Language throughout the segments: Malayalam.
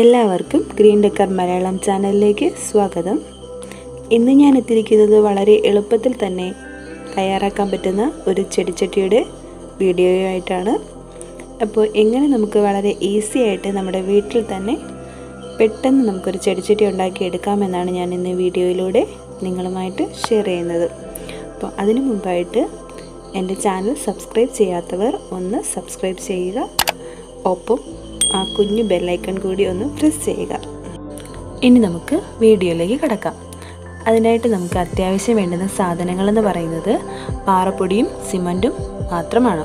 എല്ലാവർക്കും ഗ്രീൻ ഡെക്കർ മലയാളം ചാനലിലേക്ക് സ്വാഗതം ഇന്ന് ഞാൻ എത്തിയിരിക്കുന്നത് വളരെ എളുപ്പത്തിൽ തന്നെ തയ്യാറാക്കാൻ പറ്റുന്ന ഒരു ചെടിച്ചട്ടിയുടെ വീഡിയോയായിട്ടാണ് അപ്പോൾ എങ്ങനെ നമുക്ക് വളരെ ഈസി ആയിട്ട് നമ്മുടെ വീട്ടിൽ തന്നെ പെട്ടെന്ന് നമുക്കൊരു ചെടിച്ചട്ടി ഉണ്ടാക്കി എടുക്കാമെന്നാണ് ഞാൻ ഇന്ന് വീഡിയോയിലൂടെ നിങ്ങളുമായിട്ട് ഷെയർ ചെയ്യുന്നത് അപ്പോൾ അതിനു മുമ്പായിട്ട് എൻ്റെ ചാനൽ സബ്സ്ക്രൈബ് ചെയ്യാത്തവർ ഒന്ന് സബ്സ്ക്രൈബ് ചെയ്യുക ഒപ്പം ആ കുഞ്ഞു ബെല്ലൈക്കൺ കൂടി ഒന്ന് പ്രസ് ചെയ്യുക ഇനി നമുക്ക് വീഡിയോയിലേക്ക് കിടക്കാം അതിനായിട്ട് നമുക്ക് അത്യാവശ്യം വേണ്ടുന്ന സാധനങ്ങളെന്ന് പറയുന്നത് പാറപ്പൊടിയും സിമൻറ്റും മാത്രമാണ്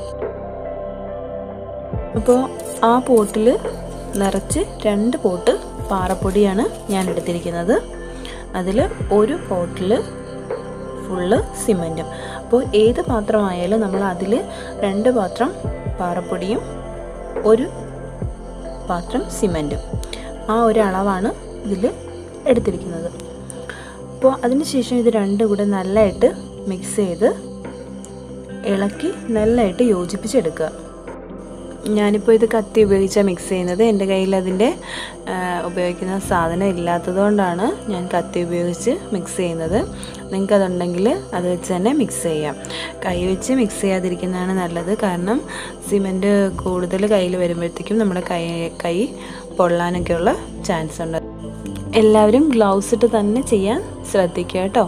അപ്പോൾ ആ പോട്ടിൽ നിറച്ച് രണ്ട് പോട്ട് പാറപ്പൊടിയാണ് ഞാൻ എടുത്തിരിക്കുന്നത് അതിൽ ഒരു പോട്ടിൽ ഫുള്ള് സിമൻറ്റും അപ്പോൾ ഏത് പാത്രമായാലും നമ്മൾ അതിൽ രണ്ട് പാത്രം പാറപ്പൊടിയും ഒരു പാത്രം സിമൻറ്റും ആ ഒരു അളവാണ് ഇതിൽ എടുത്തിരിക്കുന്നത് അപ്പോൾ അതിന് ശേഷം ഇത് രണ്ടും കൂടെ നല്ലതായിട്ട് മിക്സ് ചെയ്ത് ഇളക്കി നല്ലതായിട്ട് യോജിപ്പിച്ചെടുക്കുക ഞാനിപ്പോൾ ഇത് കത്തി ഉപയോഗിച്ചാണ് മിക്സ് ചെയ്യുന്നത് എൻ്റെ കയ്യിൽ അതിൻ്റെ ഉപയോഗിക്കുന്ന സാധനം ഇല്ലാത്തതുകൊണ്ടാണ് ഞാൻ കത്തി ഉപയോഗിച്ച് മിക്സ് ചെയ്യുന്നത് നിങ്ങൾക്കതുണ്ടെങ്കിൽ അത് വെച്ച് തന്നെ മിക്സ് ചെയ്യാം കൈ വെച്ച് മിക്സ് ചെയ്യാതിരിക്കുന്നതാണ് നല്ലത് കാരണം സിമൻറ്റ് കൂടുതൽ കയ്യിൽ വരുമ്പോഴത്തേക്കും നമ്മുടെ കൈ കൈ പൊള്ളാനൊക്കെയുള്ള ചാൻസ് ഉണ്ട് എല്ലാവരും ഗ്ലൗസ് ഇട്ട് തന്നെ ചെയ്യാൻ ശ്രദ്ധിക്കുക കേട്ടോ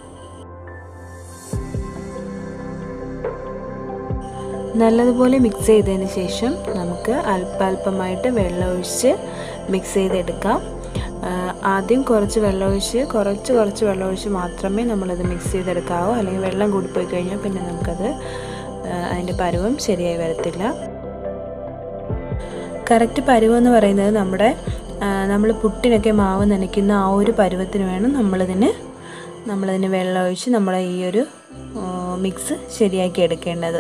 നല്ലതുപോലെ മിക്സ് ചെയ്തതിന് ശേഷം നമുക്ക് അല്പാൽപമായിട്ട് വെള്ളം ഒഴിച്ച് മിക്സ് ചെയ്തെടുക്കാം ആദ്യം കുറച്ച് വെള്ളം ഒഴിച്ച് കുറച്ച് കുറച്ച് വെള്ളം ഒഴിച്ച് മാത്രമേ നമ്മളത് മിക്സ് ചെയ്തെടുക്കാവൂ അല്ലെങ്കിൽ വെള്ളം കൂടിപ്പോയി കഴിഞ്ഞാൽ പിന്നെ നമുക്കത് അതിൻ്റെ പരുവം ശരിയായി വരത്തില്ല കറക്റ്റ് പരുവം എന്ന് പറയുന്നത് നമ്മുടെ നമ്മൾ പുട്ടിനൊക്കെ മാവ് നനയ്ക്കുന്ന ആ ഒരു പരുവത്തിന് വേണം നമ്മളിതിന് നമ്മളതിന് വെള്ളം ഒഴിച്ച് നമ്മളെ ഈ ഒരു മിക്സ് ശരിയാക്കി എടുക്കേണ്ടത്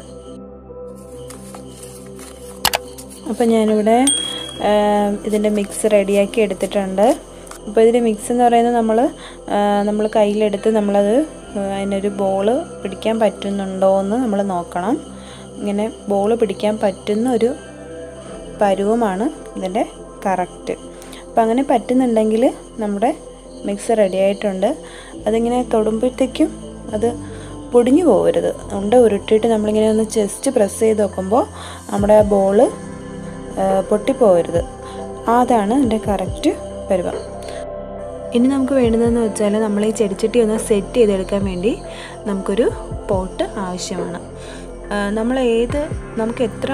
അപ്പോൾ ഞാനിവിടെ ഇതിൻ്റെ മിക്സ് റെഡിയാക്കി എടുത്തിട്ടുണ്ട് അപ്പോൾ ഇതിൻ്റെ മിക്സ് എന്ന് പറയുന്നത് നമ്മൾ നമ്മൾ കയ്യിലെടുത്ത് നമ്മളത് അതിനൊരു ബോള് പിടിക്കാൻ പറ്റുന്നുണ്ടോ എന്ന് നമ്മൾ നോക്കണം ഇങ്ങനെ ബോള് പിടിക്കാൻ പറ്റുന്ന ഒരു പരുവമാണ് ഇതിൻ്റെ കറക്റ്റ് അപ്പോൾ അങ്ങനെ പറ്റുന്നുണ്ടെങ്കിൽ നമ്മുടെ മിക്സ് റെഡി ആയിട്ടുണ്ട് അതിങ്ങനെ തൊടുമ്പോഴത്തേക്കും അത് പൊടിഞ്ഞു പോകരുത് ഉണ്ട ഉരുട്ടിയിട്ട് നമ്മളിങ്ങനെ ഒന്ന് ചെസ്റ്റ് പ്രസ് ചെയ്ത് നോക്കുമ്പോൾ നമ്മുടെ ബോള് പൊട്ടിപ്പോകരുത് അതാണ് എൻ്റെ കറക്റ്റ് പരുവം ഇനി നമുക്ക് വേണ്ടുന്നതെന്ന് വെച്ചാൽ നമ്മൾ ഈ ചെടിച്ചട്ടി ഒന്ന് സെറ്റ് ചെയ്തെടുക്കാൻ വേണ്ടി നമുക്കൊരു പോട്ട് ആവശ്യമാണ് നമ്മൾ ഏത് നമുക്ക് എത്ര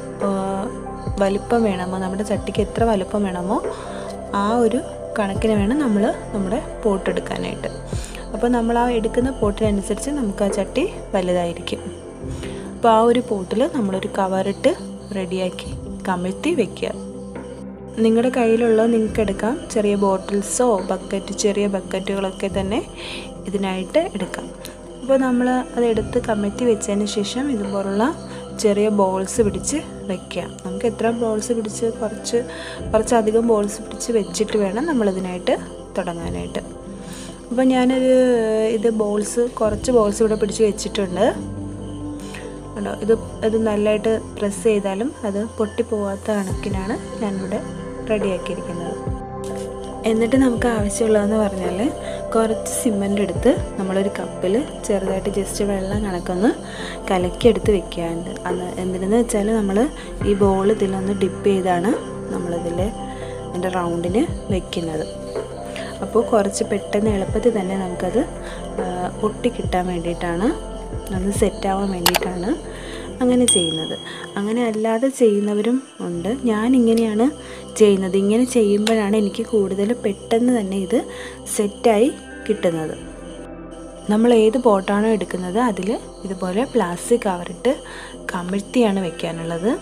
വലിപ്പം വേണമോ നമ്മുടെ ചട്ടിക്ക് എത്ര വലിപ്പം വേണമോ ആ ഒരു കണക്കിന് വേണം നമ്മൾ നമ്മുടെ പോട്ട് എടുക്കാനായിട്ട് അപ്പോൾ നമ്മൾ ആ എടുക്കുന്ന പോട്ടിനനുസരിച്ച് നമുക്ക് ആ ചട്ടി വലുതായിരിക്കും അപ്പോൾ ആ ഒരു പോട്ടിൽ നമ്മളൊരു കവറിട്ട് റെഡിയാക്കി കമഴ്ത്തി വെക്കുക നിങ്ങളുടെ കയ്യിലുള്ള നിങ്ങൾക്ക് എടുക്കാം ചെറിയ ബോട്ടിൽസോ ബക്കറ്റ് ചെറിയ ബക്കറ്റുകളൊക്കെ തന്നെ ഇതിനായിട്ട് എടുക്കാം അപ്പോൾ നമ്മൾ അതെടുത്ത് കമഴ്ത്തി വെച്ചതിന് ശേഷം ഇതുപോലുള്ള ചെറിയ ബോൾസ് പിടിച്ച് വെക്കുക നമുക്ക് എത്ര ബോൾസ് പിടിച്ച് കുറച്ച് കുറച്ചധികം ബോൾസ് പിടിച്ച് വെച്ചിട്ട് വേണം നമ്മളിതിനായിട്ട് തുടങ്ങാനായിട്ട് അപ്പോൾ ഞാനൊരു ഇത് ബോൾസ് കുറച്ച് ബോൾസ് ഇവിടെ പിടിച്ച് വെച്ചിട്ടുണ്ട് ഉണ്ടോ ഇത് ഇത് നല്ലതായിട്ട് പ്രസ് ചെയ്താലും അത് പൊട്ടിപ്പോവാത്ത കണക്കിനാണ് ഞാനിവിടെ റെഡിയാക്കിയിരിക്കുന്നത് എന്നിട്ട് നമുക്ക് ആവശ്യമുള്ളതെന്ന് പറഞ്ഞാൽ കുറച്ച് സിമൻ്റ് എടുത്ത് നമ്മളൊരു കപ്പിൽ ചെറുതായിട്ട് ജസ്റ്റ് വെള്ളം കണക്കൊന്ന് കലക്കിയെടുത്ത് വെക്കാറുണ്ട് അത് എന്തിനെന്ന് വെച്ചാൽ നമ്മൾ ഈ ബോൾ ഇതിലൊന്ന് ഡിപ്പ് ചെയ്താണ് നമ്മളിതിൽ അതിൻ്റെ റൗണ്ടിന് വെക്കുന്നത് അപ്പോൾ കുറച്ച് പെട്ടെന്ന് എളുപ്പത്തിൽ തന്നെ നമുക്കത് ഒട്ടിക്കിട്ടാൻ വേണ്ടിയിട്ടാണ് അത് സെറ്റാവാൻ വേണ്ടിയിട്ടാണ് അങ്ങനെ ചെയ്യുന്നത് അങ്ങനെ അല്ലാതെ ചെയ്യുന്നവരും ഉണ്ട് ഞാൻ ഇങ്ങനെയാണ് ചെയ്യുന്നത് ഇങ്ങനെ ചെയ്യുമ്പോഴാണ് എനിക്ക് കൂടുതൽ പെട്ടെന്ന് തന്നെ ഇത് സെറ്റായി കിട്ടുന്നത് നമ്മൾ ഏത് പോട്ടാണോ എടുക്കുന്നത് അതിൽ ഇതുപോലെ പ്ലാസ്റ്റിക് കവറിട്ട് കമിഴ്ത്തിയാണ് വെക്കാനുള്ളത്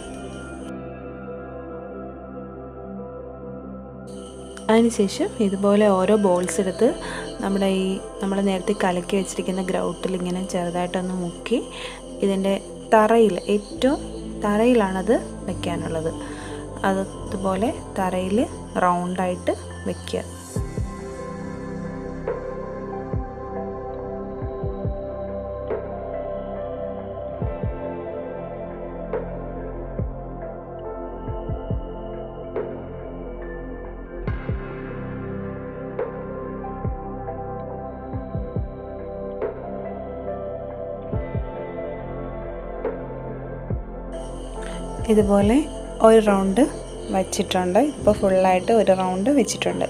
അതിനുശേഷം ഇതുപോലെ ഓരോ ബോൾസ് എടുത്ത് നമ്മുടെ ഈ നമ്മൾ നേരത്തെ കലക്കി വെച്ചിരിക്കുന്ന ഗ്രൗട്ടിൽ ഇങ്ങനെ ചെറുതായിട്ടൊന്ന് മുക്കി ഇതിൻ്റെ തറയിൽ ഏറ്റവും തറയിലാണത് വെക്കാനുള്ളത് അത് ഇതുപോലെ തറയിൽ റൗണ്ടായിട്ട് വെക്കുക ഇതുപോലെ ഒരു റൗണ്ട് വച്ചിട്ടുണ്ട് ഇപ്പോൾ ഫുള്ളായിട്ട് ഒരു റൗണ്ട് വെച്ചിട്ടുണ്ട്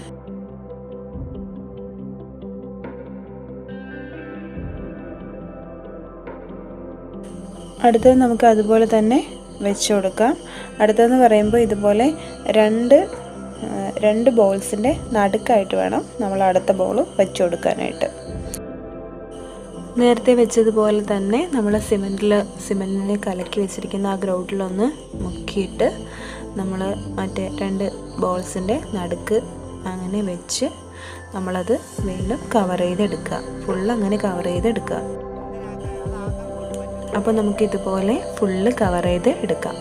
അടുത്തത് നമുക്ക് അതുപോലെ തന്നെ വെച്ച് കൊടുക്കാം അടുത്തതെന്ന് പറയുമ്പോൾ ഇതുപോലെ രണ്ട് രണ്ട് ബോൾസിൻ്റെ നടുക്കായിട്ട് വേണം നമ്മൾ അടുത്ത ബോൾ വെച്ച് കൊടുക്കാനായിട്ട് നേരത്തെ വെച്ചതുപോലെ തന്നെ നമ്മൾ സിമെൻറ്റിൽ സിമെൻറ്റിൽ കലക്കി വെച്ചിരിക്കുന്ന ആ ഗ്രൗണ്ടിലൊന്ന് മുക്കിയിട്ട് നമ്മൾ മറ്റേ രണ്ട് ബോൾസിൻ്റെ നടുക്ക് അങ്ങനെ വെച്ച് നമ്മളത് വീണ്ടും കവർ ചെയ്തെടുക്കുക ഫുള്ള് അങ്ങനെ കവർ ചെയ്തെടുക്കുക അപ്പോൾ നമുക്ക് ഇതുപോലെ ഫുള്ള് കവർ ചെയ്ത് എടുക്കാം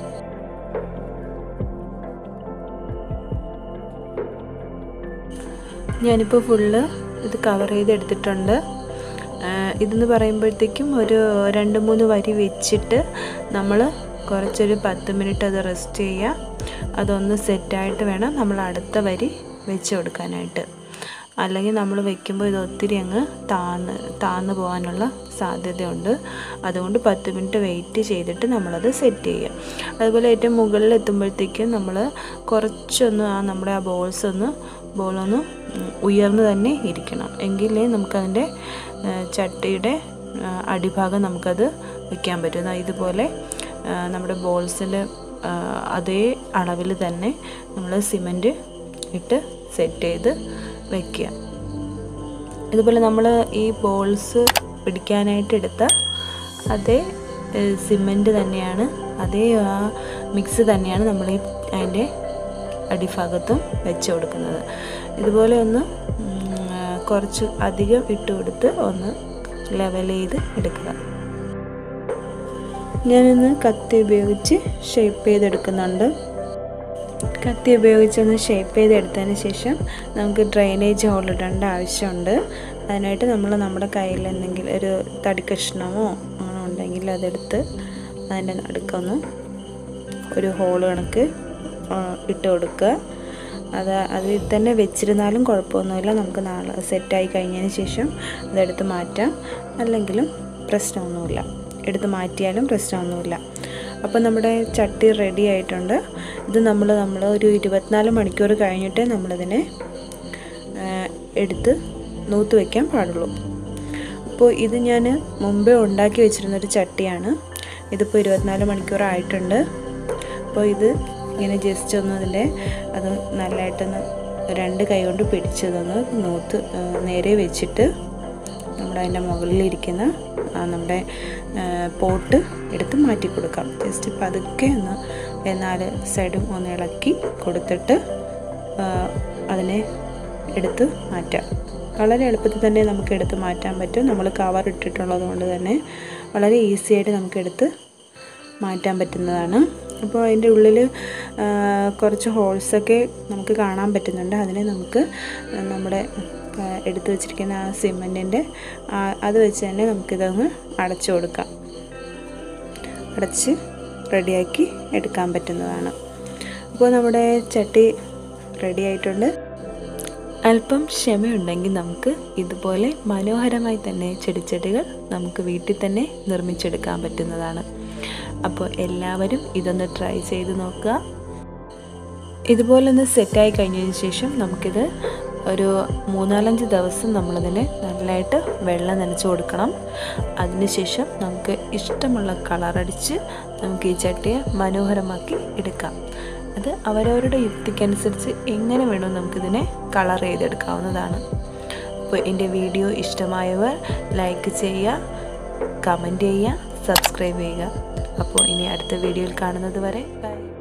ഞാനിപ്പോൾ ഫുള്ള് ഇത് കവർ ചെയ്ത് എടുത്തിട്ടുണ്ട് ഇതെന്ന് പറയുമ്പോഴത്തേക്കും ഒരു രണ്ട് മൂന്ന് വരി വെച്ചിട്ട് നമ്മൾ കുറച്ചൊരു പത്ത് മിനിറ്റ് അത് റെസ്റ്റ് ചെയ്യുക അതൊന്ന് സെറ്റായിട്ട് വേണം നമ്മൾ അടുത്ത വരി വെച്ച് കൊടുക്കാനായിട്ട് അല്ലെങ്കിൽ നമ്മൾ വെക്കുമ്പോൾ ഇത് ഒത്തിരി അങ്ങ് താന്ന് താന്ന് പോകാനുള്ള സാധ്യതയുണ്ട് അതുകൊണ്ട് പത്ത് മിനിറ്റ് വെയിറ്റ് ചെയ്തിട്ട് നമ്മളത് സെറ്റ് ചെയ്യുക അതുപോലെ ഏറ്റവും മുകളിൽ എത്തുമ്പോഴത്തേക്കും നമ്മൾ കുറച്ചൊന്ന് ആ നമ്മുടെ ആ ബോൾസ് ഒന്ന് ബോളൊന്ന് ഉയർന്നു തന്നെ ഇരിക്കണം എങ്കിലേ നമുക്കതിൻ്റെ ചട്ടിയുടെ അടിഭാഗം നമുക്കത് വയ്ക്കാൻ പറ്റും ഇതുപോലെ നമ്മുടെ ബോൾസിൽ അതേ അളവിൽ തന്നെ നമ്മൾ സിമൻറ്റ് ഇട്ട് സെറ്റ് ചെയ്ത് വയ്ക്കുക ഇതുപോലെ നമ്മൾ ഈ ബോൾസ് പിടിക്കാനായിട്ട് എടുത്ത അതേ സിമൻറ്റ് തന്നെയാണ് അതേ ആ മിക്സ് തന്നെയാണ് നമ്മൾ ഈ അതിൻ്റെ അടിഭാഗത്തും വെച്ച് കൊടുക്കുന്നത് ഇതുപോലെ ഒന്ന് കുറച്ച് അധികം ഇട്ട് കൊടുത്ത് ഒന്ന് ലെവൽ ചെയ്ത് എടുക്കുക ഞാനിന്ന് കത്തി ഉപയോഗിച്ച് ഷേപ്പ് ചെയ്തെടുക്കുന്നുണ്ട് കത്തി ഉപയോഗിച്ചൊന്ന് ഷേപ്പ് ചെയ്തെടുത്തതിന് ശേഷം നമുക്ക് ഡ്രെയിനേജ് ഹോൾ ഇടേണ്ട ആവശ്യമുണ്ട് അതിനായിട്ട് നമ്മൾ നമ്മുടെ കയ്യിൽ എന്തെങ്കിലും ഒരു തടി കഷ്ണമോ അങ്ങനെ ഉണ്ടെങ്കിൽ അതെടുത്ത് അതിൻ്റെ നടുക്കൊന്ന് ഒരു ഹോൾ കണക്ക് ഇട്ട് കൊടുക്കുക അത് അതിൽ തന്നെ വെച്ചിരുന്നാലും കുഴപ്പമൊന്നുമില്ല നമുക്ക് നാളെ സെറ്റായി കഴിഞ്ഞതിന് ശേഷം അതെടുത്ത് മാറ്റാം അല്ലെങ്കിലും പ്രശ്നമൊന്നുമില്ല എടുത്ത് മാറ്റിയാലും പ്രശ്നമൊന്നുമില്ല അപ്പോൾ നമ്മുടെ ചട്ടി റെഡി ആയിട്ടുണ്ട് ഇത് നമ്മൾ നമ്മൾ ഒരു ഇരുപത്തിനാല് മണിക്കൂർ കഴിഞ്ഞിട്ടേ നമ്മളിതിനെ എടുത്ത് നൂത്ത് വയ്ക്കാൻ പാടുള്ളൂ അപ്പോൾ ഇത് ഞാൻ മുമ്പേ ഉണ്ടാക്കി വെച്ചിരുന്നൊരു ചട്ടിയാണ് ഇതിപ്പോൾ ഇരുപത്തിനാല് മണിക്കൂർ ആയിട്ടുണ്ട് അപ്പോൾ ഇത് ഇങ്ങനെ ജസ്റ്റ് ഒന്ന് അതിൻ്റെ അത് നല്ലതായിട്ടൊന്ന് രണ്ട് കൈ കൊണ്ട് പിടിച്ചതൊന്ന് നൂത്ത് നേരെ വെച്ചിട്ട് നമ്മുടെ അതിൻ്റെ മുകളിലിരിക്കുന്ന നമ്മുടെ പോട്ട് എടുത്ത് മാറ്റി കൊടുക്കാം ജസ്റ്റ് പതുക്കെ ഒന്ന് നാല് സൈഡും ഒന്ന് ഇളക്കി കൊടുത്തിട്ട് അതിനെ എടുത്ത് മാറ്റാം വളരെ എളുപ്പത്തിൽ തന്നെ നമുക്ക് എടുത്ത് മാറ്റാൻ പറ്റും നമ്മൾ കവർ ഇട്ടിട്ടുള്ളത് കൊണ്ട് തന്നെ വളരെ ഈസി ആയിട്ട് നമുക്ക് എടുത്ത് മാറ്റാൻ പറ്റുന്നതാണ് അപ്പോൾ അതിൻ്റെ ഉള്ളിൽ കുറച്ച് ഹോൾസൊക്കെ നമുക്ക് കാണാൻ പറ്റുന്നുണ്ട് അതിനെ നമുക്ക് നമ്മുടെ എടുത്തു വച്ചിരിക്കുന്ന ആ സിമെൻറ്റിൻ്റെ അത് വെച്ച് തന്നെ നമുക്കിതങ്ങ് അടച്ചു കൊടുക്കാം അടച്ച് റെഡിയാക്കി എടുക്കാൻ പറ്റുന്നതാണ് അപ്പോൾ നമ്മുടെ ചട്ടി റെഡി ആയിട്ടുണ്ട് അല്പം ക്ഷമയുണ്ടെങ്കിൽ നമുക്ക് ഇതുപോലെ മനോഹരമായി തന്നെ ചെടിച്ചെടികൾ നമുക്ക് വീട്ടിൽ തന്നെ നിർമ്മിച്ചെടുക്കാൻ പറ്റുന്നതാണ് അപ്പോൾ എല്ലാവരും ഇതൊന്ന് ട്രൈ ചെയ്ത് നോക്കുക ഇതുപോലെ ഒന്ന് സെറ്റായി കഴിഞ്ഞതിന് ശേഷം നമുക്കിത് ഒരു മൂന്നാലഞ്ച് ദിവസം നമ്മളതിനെ നല്ലതായിട്ട് വെള്ളം നനച്ച് കൊടുക്കണം അതിനുശേഷം നമുക്ക് ഇഷ്ടമുള്ള കളറടിച്ച് നമുക്ക് ഈ ചട്ടിയെ മനോഹരമാക്കി എടുക്കാം അത് അവരവരുടെ യുക്തിക്കനുസരിച്ച് എങ്ങനെ വേണോ നമുക്കിതിനെ കളർ ചെയ്തെടുക്കാവുന്നതാണ് അപ്പോൾ എൻ്റെ വീഡിയോ ഇഷ്ടമായവർ ലൈക്ക് ചെയ്യുക കമൻറ്റ് ചെയ്യുക സബ്സ്ക്രൈബ് ചെയ്യുക അപ്പോൾ ഇനി അടുത്ത വീഡിയോയിൽ കാണുന്നത് വരെ ബൈ